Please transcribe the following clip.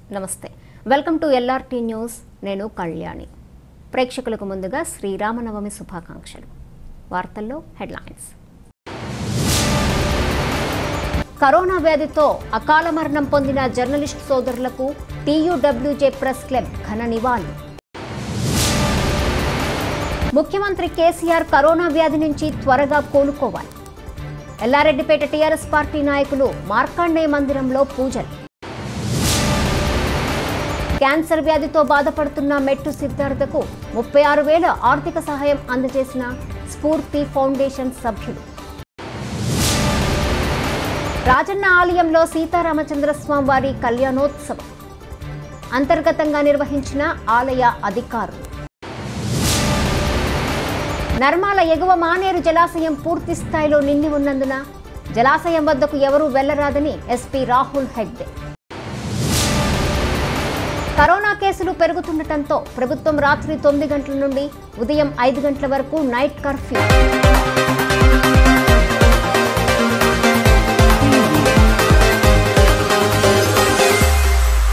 నమస్తే welcome to LRT news నేను కళ్యాణి ప్రేక్షకులకు ముందుగా శ్రీరామనవమి శుభాకాంక్షలు వార్తల్లో హెడ్లైన్స్ కరోనా వ్యాధితో అకాల మరణం పొందిన జర్నలిస్ట్ సోదరులకు టీయూడబ్ల్యూజే ప్రెస్ క్లబ్ ఘన నివాళి ముఖ్యమంత్రి కేసీఆర్ కరోనా వ్యాధి నుంచి త్వరగా కోలుకోవాలి ఎల్లారెడ్డిపేట టీఆర్ఎస్ పార్టీ నాయకులు మార్కండేయ మందిరంలో పూజలు క్యాన్సర్ వ్యాధితో బాధపడుతున్న మెట్టు సిద్ధార్థకు ముప్పై ఆరు వేల ఆర్థిక సహాయం అందజేసిన స్ఫూర్తి ఫౌండేషన్ సభ్యులు రాజన్న ఆలయంలో సీతారామచంద్ర స్వామి వారి కళ్యాణోత్సవం అంతర్గతంగా నిర్వహించిన ఆలయ అధికారులు నర్మాల ఎగువ మానేరు జలాశయం పూర్తి స్థాయిలో నిండి ఉన్నందున జలాశయం వద్దకు ఎవరూ వెళ్లరాదని ఎస్పీ రాహుల్ హెగ్డే కరోనా కేసులు పెరుగుతుండటంతో ప్రభుత్వం రాత్రి తొమ్మిది గంటల నుండి ఉదయం ఐదు గంటల వరకు నైట్ కర్ఫ్యూ